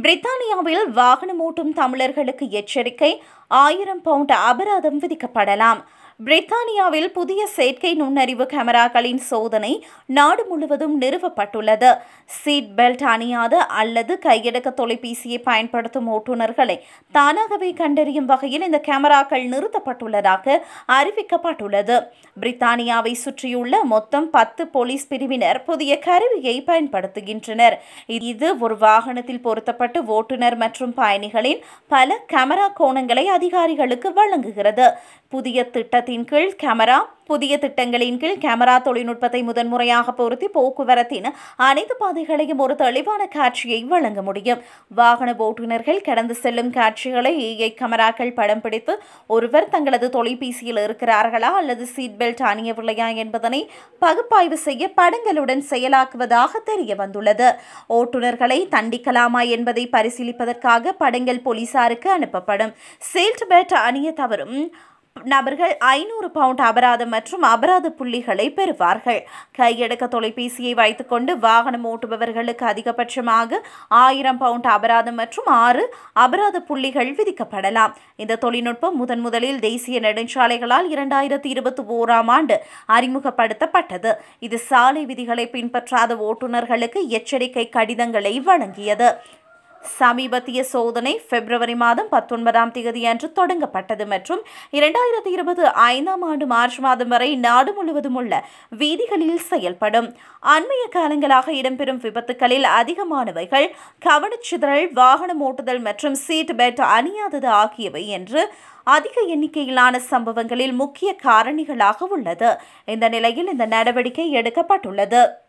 பிரித்தானியாவில் வாகனம் ஓட்டும் தமிழர்களுக்கு எச்சரிக்கை ஆயிரம் பவுண்ட் அபராதம் விதிக்கப்படலாம் பிரித்தானியாவில் புதிய செயற்கை நுண்ணறிவு கேமராக்களின் சோதனை நாடு முழுவதும் நிறுவப்பட்டுள்ளது சீட் பெல்ட் அணியாத அல்லது கையடக்க தொலைபேசியை பயன்படுத்தும் ஓட்டுநர்களை தானாகவே கண்டறியும் வகையில் இந்த கேமராக்கள் நிறுத்தப்பட்டுள்ளதாக அறிவிக்கப்பட்டுள்ளது பிரித்தானியாவை சுற்றியுள்ள மொத்தம் பத்து போலீஸ் பிரிவினர் புதிய கருவியை பயன்படுத்துகின்றனர் இது ஒரு வாகனத்தில் பொருத்தப்பட்டு ஓட்டுநர் மற்றும் பயணிகளின் பல கேமரா கோணங்களை அதிகாரிகளுக்கு வழங்குகிறது புதிய திட்டத்தின் கீழ் கேமரா புதிய திட்டங்களின் கீழ் கேமரா தொழில்நுட்பத்தை முதன்முறையாக பொருத்தி போக்குவரத்தின் அனைத்து பாதைகளையும் ஒரு தெளிவான காட்சியை வழங்க முடியும் வாகன ஓட்டுநர்கள் கடந்து செல்லும் காட்சிகளை ஏஐ கேமராக்கள் படம் பிடித்து ஒருவர் தங்களது தொலைபேசியில் இருக்கிறார்களா அல்லது சீட் பெல்ட் அணியவில்லையா என்பதனை பகுப்பாய்வு செய்ய படங்களுடன் செயலாக்குவதாக தெரிய வந்துள்ளது ஓட்டுநர்களை தண்டிக்கலாமா என்பதை பரிசீலிப்பதற்காக படங்கள் போலீசாருக்கு அனுப்பப்படும் சீட் பெல்ட் அணிய தவறும் நபர்கள் ஐநூறு பவுண்ட் அபராதம் மற்றும் அபராத புள்ளிகளை பெறுவார்கள் கையடக்க தொலைபேசியை வைத்துக்கொண்டு வாகனம் ஓட்டுபவர்களுக்கு அதிகபட்சமாக ஆயிரம் பவுண்ட் அபராதம் மற்றும் ஆறு அபராத புள்ளிகள் விதிக்கப்படலாம் இந்த தொழில்நுட்பம் முதன் முதலில் தேசிய நெடுஞ்சாலைகளால் இரண்டாயிரத்தி இருபத்தி ஓராம் ஆண்டு அறிமுகப்படுத்தப்பட்டது இது சாலை விதிகளை பின்பற்றாத ஓட்டுநர்களுக்கு எச்சரிக்கை கடிதங்களை வழங்கியது சமீபத்திய சோதனை பிப்ரவரி மாதம் பத்தொன்பதாம் தேதி அன்று தொடங்கப்பட்டது மற்றும் இரண்டாயிரத்தி இருபது ஐந்தாம் ஆண்டு மார்ச் மாதம் வரை நாடு முழுவதும் உள்ள வீதிகளில் செயல்படும் அண்மைய காலங்களாக இடம்பெறும் விபத்துகளில் அதிகமானவைகள் கவனச்சிதறல் வாகனம் ஓட்டுதல் மற்றும் சீட் பெல்ட் அணியாதது ஆகியவை என்று அதிக எண்ணிக்கையிலான சம்பவங்களில் முக்கிய காரணிகளாக உள்ளது இந்த நிலையில் இந்த நடவடிக்கை எடுக்கப்பட்டுள்ளது